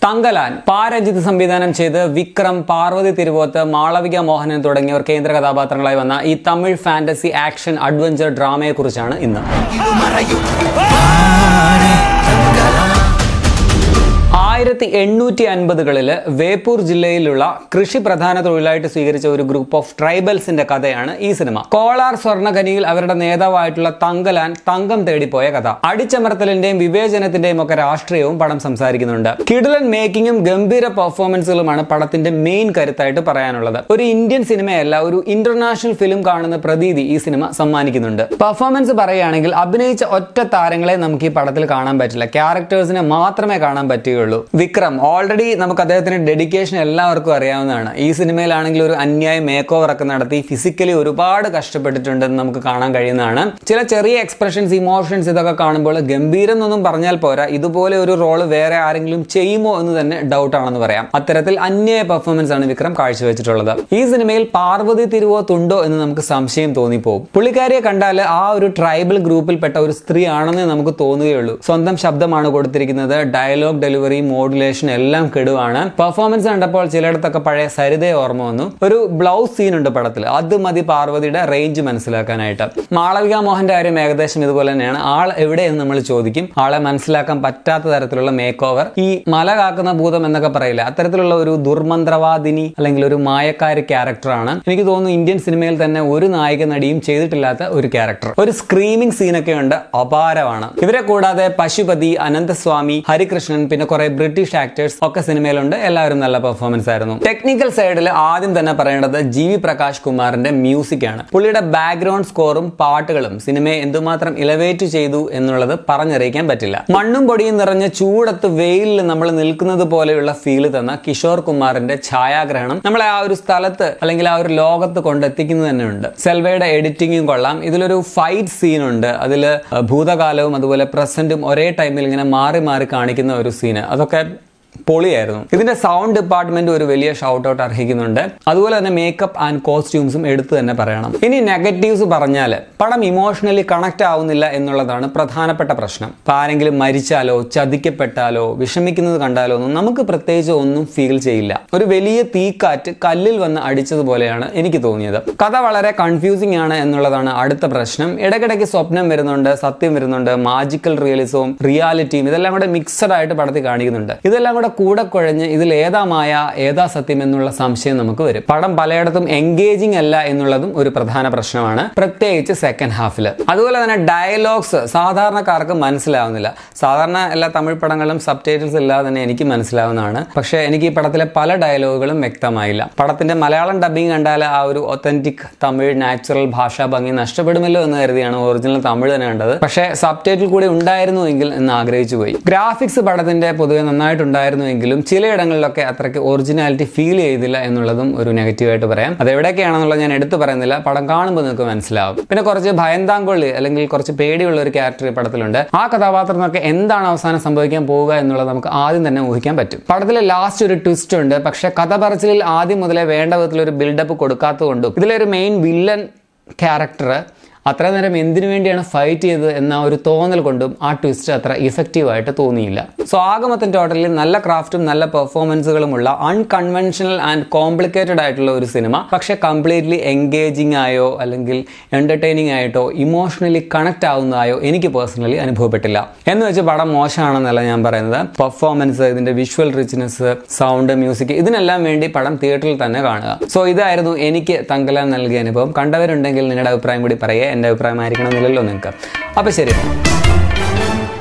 തങ്കലാൻ പാരജിത്ത് സംവിധാനം ചെയ്ത് വിക്രം പാർവതി തിരുവോത്ത് മാളവിക മോഹനൻ തുടങ്ങിയവർ കേന്ദ്ര കഥാപാത്രങ്ങളായി വന്ന ഈ തമിഴ് ഫാന്റസി ആക്ഷൻ അഡ്വഞ്ചർ ഡ്രാമയെ കുറിച്ചാണ് ഇന്ന് ആയിരത്തി എണ്ണൂറ്റി അൻപതുകളില് വേപ്പൂർ ജില്ലയിലുള്ള കൃഷി പ്രധാന തൊഴിലായിട്ട് സ്വീകരിച്ച ഒരു ഗ്രൂപ്പ് ഓഫ് ട്രൈബൽസിന്റെ കഥയാണ് ഈ സിനിമ കോളാർ സ്വർണ്ണഖനിയിൽ അവരുടെ നേതാവായിട്ടുള്ള തങ്കലാൻ തങ്കം തേടിപ്പോയ കഥ അടിച്ചമർത്തലിന്റെയും വിവേചനത്തിന്റെയും ഒക്കെ രാഷ്ട്രീയവും പടം സംസാരിക്കുന്നുണ്ട് കിടിലൻ മേക്കിങ്ങും ഗംഭീര പെർഫോമൻസുകളുമാണ് പടത്തിന്റെ മെയിൻ കരുത്തായിട്ട് പറയാനുള്ളത് ഒരു ഇന്ത്യൻ സിനിമയല്ല ഒരു ഇന്റർനാഷണൽ ഫിലിം കാണുന്ന പ്രതീതി ഈ സിനിമ സമ്മാനിക്കുന്നുണ്ട് പെർഫോമൻസ് പറയുകയാണെങ്കിൽ അഭിനയിച്ച ഒറ്റ താരങ്ങളെ നമുക്ക് ഈ പടത്തിൽ കാണാൻ പറ്റില്ല ക്യാരക്ടേഴ്സിനെ മാത്രമേ കാണാൻ പറ്റുകയുള്ളൂ വിക്രം ഓൾറെഡി നമുക്ക് അദ്ദേഹത്തിന്റെ ഡെഡിക്കേഷൻ എല്ലാവർക്കും അറിയാവുന്നതാണ് ഈ സിനിമയിലാണെങ്കിൽ ഒരു അന്യായ മേക്ക് ഓവർ ഒക്കെ നടത്തി ഫിസിക്കലി ഒരുപാട് കഷ്ടപ്പെട്ടിട്ടുണ്ടെന്ന് നമുക്ക് കാണാൻ കഴിയുന്നതാണ് ചില ചെറിയ എക്സ്പ്രഷൻസ് ഇമോഷൻസ് ഇതൊക്കെ കാണുമ്പോൾ ഗംഭീരം എന്നൊന്നും പറഞ്ഞാൽ പോരാ ഇതുപോലെ ഒരു റോള് വേറെ ആരെങ്കിലും ചെയ്യുമോ എന്ന് തന്നെ ഡൗട്ട് ആണെന്ന് പറയാം അത്തരത്തിൽ അന്യായ പെർഫോമൻസ് ആണ് വിക്രം കാഴ്ചവെച്ചിട്ടുള്ളത് ഈ സിനിമയിൽ പാർവതി തിരുവോത്തുണ്ടോ എന്ന് നമുക്ക് സംശയം തോന്നിപ്പോകും പുള്ളിക്കാരിയെ കണ്ടാൽ ആ ഒരു ട്രൈബൽ ഗ്രൂപ്പിൽപ്പെട്ട ഒരു സ്ത്രീ ആണെന്ന് നമുക്ക് തോന്നുകയുള്ളൂ സ്വന്തം ശബ്ദമാണ് കൊടുത്തിരിക്കുന്നത് ഡയലോഗ് ഡെലിവറി മോഡുലേഷൻ എല്ലാം കെടുവാണ് പെർഫോമൻസ് കണ്ടപ്പോൾ ചിലയിടത്തൊക്കെ പഴയ സരിതയെ ഓർമ്മ വന്നു ഒരു ബ്ലൗസ് സീൻ ഉണ്ട് പടത്തിൽ അത് മതി പാർവതിയുടെ റേഞ്ച് മനസ്സിലാക്കാനായിട്ട് മാളവിക മോഹന്റെ കാര്യം ഏകദേശം ഇതുപോലെ തന്നെയാണ് ആൾ എവിടെയെന്ന് നമ്മൾ ചോദിക്കും ആളെ മനസ്സിലാക്കാൻ പറ്റാത്ത തരത്തിലുള്ള മേക്ക് ഓവർ ഈ മല കാക്കുന്ന ഭൂതം എന്നൊക്കെ പറയില്ല അത്തരത്തിലുള്ള ഒരു ദുർമന്ത്രവാദിനി അല്ലെങ്കിൽ ഒരു മായക്കാരി ക്യാരക്ടറാണ് എനിക്ക് തോന്നുന്നു ഇന്ത്യൻ സിനിമയിൽ തന്നെ ഒരു നായിക നടിയും ചെയ്തിട്ടില്ലാത്ത ഒരു ക്യാരക്ടർ ഒരു സ്ക്രീമിംഗ് സീനൊക്കെ ഉണ്ട് അപാരമാണ് ഇവരെ കൂടാതെ പശുപതി അനന്തസ്വാമി ഹരികൃഷ്ണൻ പിന്നെ കുറെ ബ്രിട്ടീഷ് ആക്ടേഴ്സ് ഒക്കെ സിനിമയിലുണ്ട് എല്ലാവരും നല്ല പെർഫോമൻസ് ആയിരുന്നു ടെക്നിക്കൽ സൈഡിൽ ആദ്യം തന്നെ പറയേണ്ടത് ജി വി പ്രകാശ് കുമാറിന്റെ മ്യൂസിക് ആണ് പുള്ളിയുടെ ബാക്ക്ഗ്രൗണ്ട് സ്കോറും പാട്ടുകളും സിനിമയെ എന്തുമാത്രം ഇലവേറ്റ് ചെയ്തു എന്നുള്ളത് പറഞ്ഞറിയിക്കാൻ പറ്റില്ല മണ്ണും പൊടിയും നിറഞ്ഞ ചൂടത്ത് വെയിലിൽ നമ്മൾ നിൽക്കുന്നത് പോലെയുള്ള ഫീല് തന്ന കിഷോർ കുമാറിന്റെ ഛായാഗ്രഹണം നമ്മളെ ആ ഒരു സ്ഥലത്ത് അല്ലെങ്കിൽ ആ ഒരു ലോകത്ത് കൊണ്ടെത്തിക്കുന്നത് തന്നെയുണ്ട് സെൽവയുടെ എഡിറ്റിംഗും കൊള്ളാം ഇതിലൊരു ഫൈറ്റ് സീൻ ഉണ്ട് അതിൽ ഭൂതകാലവും അതുപോലെ പ്രസന്റും ഒരേ ടൈമിൽ ഇങ്ങനെ മാറി മാറി കാണിക്കുന്ന ഒരു സീന് അതൊക്കെ പൊളിയായിരുന്നു ഇതിന്റെ സൗണ്ട് ഡിപ്പാർട്ട്മെന്റ് ഒരു വലിയ ഷൗട്ട് ഔട്ട് അർഹിക്കുന്നുണ്ട് അതുപോലെ തന്നെ മേക്കപ്പ് ആൻഡ് കോസ്റ്റ്യൂംസും എടുത്തു തന്നെ പറയണം ഇനി നെഗറ്റീവ്സ് പറഞ്ഞാൽ പടം ഇമോഷണലി കണക്ട് ആവുന്നില്ല എന്നുള്ളതാണ് പ്രധാനപ്പെട്ട പ്രശ്നം ഇപ്പൊ ആരെങ്കിലും മരിച്ചാലോ ചതിക്കപ്പെട്ടാലോ വിഷമിക്കുന്നത് കണ്ടാലോ ഒന്നും നമുക്ക് പ്രത്യേകിച്ച് ഒന്നും ഫീൽ ചെയ്യില്ല ഒരു വലിയ തീക്കാറ്റ് കല്ലിൽ വന്ന് അടിച്ചതുപോലെയാണ് എനിക്ക് തോന്നിയത് കഥ വളരെ കൺഫ്യൂസിംഗ് ആണ് എന്നുള്ളതാണ് അടുത്ത പ്രശ്നം ഇടയ്ക്കിടയ്ക്ക് സ്വപ്നം വരുന്നുണ്ട് സത്യം വരുന്നുണ്ട് മാജിക്കൽ റിയലിസവും റിയാലിറ്റിയും ഇതെല്ലാം കൂടെ മിക്സഡ് ആയിട്ട് പടത്തിൽ കാണിക്കുന്നുണ്ട് ഇതെല്ലാം കൂടെ കൂടെ കുഴഞ്ഞ് ഇതിൽ ഏതാ മായ ഏതാ സത്യം എന്നുള്ള സംശയം നമുക്ക് വരും പടം പലയിടത്തും എൻഗേജിങ് അല്ല എന്നുള്ളതും ഒരു പ്രധാന പ്രശ്നമാണ് പ്രത്യേകിച്ച് സെക്കൻഡ് ഹാഫിൽ അതുപോലെ തന്നെ ഡയലോഗ്സ് സാധാരണക്കാർക്ക് മനസ്സിലാവുന്നില്ല സാധാരണ എല്ലാ തമിഴ് പടങ്ങളും സബ് ടൈറ്റിൽസ് ഇല്ലാതെ തന്നെ എനിക്ക് മനസ്സിലാവുന്നതാണ് പക്ഷേ എനിക്ക് ഈ പടത്തിലെ പല ഡയലോഗുകളും വ്യക്തമായില്ല പടത്തിന്റെ മലയാളം ഡബിങ് കണ്ടാൽ ആ ഒരു ഒത്തന്റിക് തമിഴ് നാച്ചുറൽ ഭാഷാ ഭംഗി നഷ്ടപ്പെടുമല്ലോ എന്ന് കരുതിയാണ് ഒറിജിനൽ തമിഴ് തന്നെ കണ്ടത് പക്ഷേ സബ് ടൈറ്റിൽ കൂടി ഉണ്ടായിരുന്നുവെങ്കിൽ എന്ന് ആഗ്രഹിച്ചു പോയി ഗ്രാഫിക്സ് പടത്തിന്റെ പൊതുവെ നന്നായിട്ടുണ്ടായിരുന്നു ഉണ്ടായിരുന്നുവെങ്കിലും ചിലയിടങ്ങളിലൊക്കെ അത്രയ്ക്ക് ഒറിജിനാലിറ്റി ഫീൽ ചെയ്തില്ല എന്നുള്ളതും ഒരു നെഗറ്റീവായിട്ട് പറയാം അത് എവിടെയൊക്കെയാണെന്നുള്ളത് ഞാൻ എടുത്തു പറയുന്നില്ല പടം കാണുമ്പോൾ നിങ്ങൾക്ക് മനസ്സിലാവും പിന്നെ കുറച്ച് ഭയന്താങ്കൊള്ളി അല്ലെങ്കിൽ കുറച്ച് പേടിയുള്ള ഒരു ക്യാരക്ടർ ഈ പടത്തിലുണ്ട് ആ കഥാപാത്രത്തിനൊക്കെ എന്താണ് അവസാനം സംഭവിക്കാൻ പോവുക എന്നുള്ളത് നമുക്ക് ആദ്യം തന്നെ ഊഹിക്കാൻ പറ്റും പടത്തിലെ ലാസ്റ്റ് ഒരു ട്വിസ്റ്റ് ഉണ്ട് പക്ഷെ കഥ പറച്ചിലിൽ ആദ്യം മുതലേ വേണ്ട വിധത്തിൽ ഒരു ബിൽഡപ്പ് കൊടുക്കാത്തതുകൊണ്ടും ഇതിലൊരു മെയിൻ വില്ലൻ ക്യാരക്ടർ അത്ര നേരം എന്തിനു വേണ്ടിയാണ് ഫൈറ്റ് ചെയ്തത് എന്ന ഒരു തോന്നൽ കൊണ്ടും ആ ട്വിസ്റ്റ് അത്ര ഇഫക്റ്റീവായിട്ട് തോന്നിയില്ല സോ ആകമൊത്തം ടോട്ടലി നല്ല ക്രാഫ്റ്റും നല്ല പെർഫോമൻസുകളുമുള്ള അൺകൺവെൻഷണൽ ആൻഡ് കോംപ്ലിക്കേറ്റഡ് ആയിട്ടുള്ള ഒരു സിനിമ പക്ഷേ കംപ്ലീറ്റ്ലി എൻഗേജിങ് ആയോ അല്ലെങ്കിൽ എന്റർടൈനിങ് ആയിട്ടോ ഇമോഷണലി കണക്ട് ആവുന്നതായോ എനിക്ക് പേഴ്സണലി അനുഭവപ്പെട്ടില്ല എന്ന് വെച്ച് പടം മോശമാണെന്നല്ല ഞാൻ പറയുന്നത് പെർഫോമൻസ് ഇതിന്റെ വിഷ്വൽ റിച്ച്നെസ് സൗണ്ട് മ്യൂസിക് ഇതിനെല്ലാം വേണ്ടി പടം തിയേറ്ററിൽ തന്നെ കാണുക സോ ഇതായിരുന്നു എനിക്ക് തങ്കലാൻ നൽകിയ അനുഭവം കണ്ടവരുണ്ടെങ്കിൽ നിങ്ങളുടെ അഭിപ്രായം കൂടി പറയുക എൻ്റെ അഭിപ്രായമായിരിക്കണമെന്നില്ലല്ലോ നിങ്ങൾക്ക് അപ്പോൾ ശരി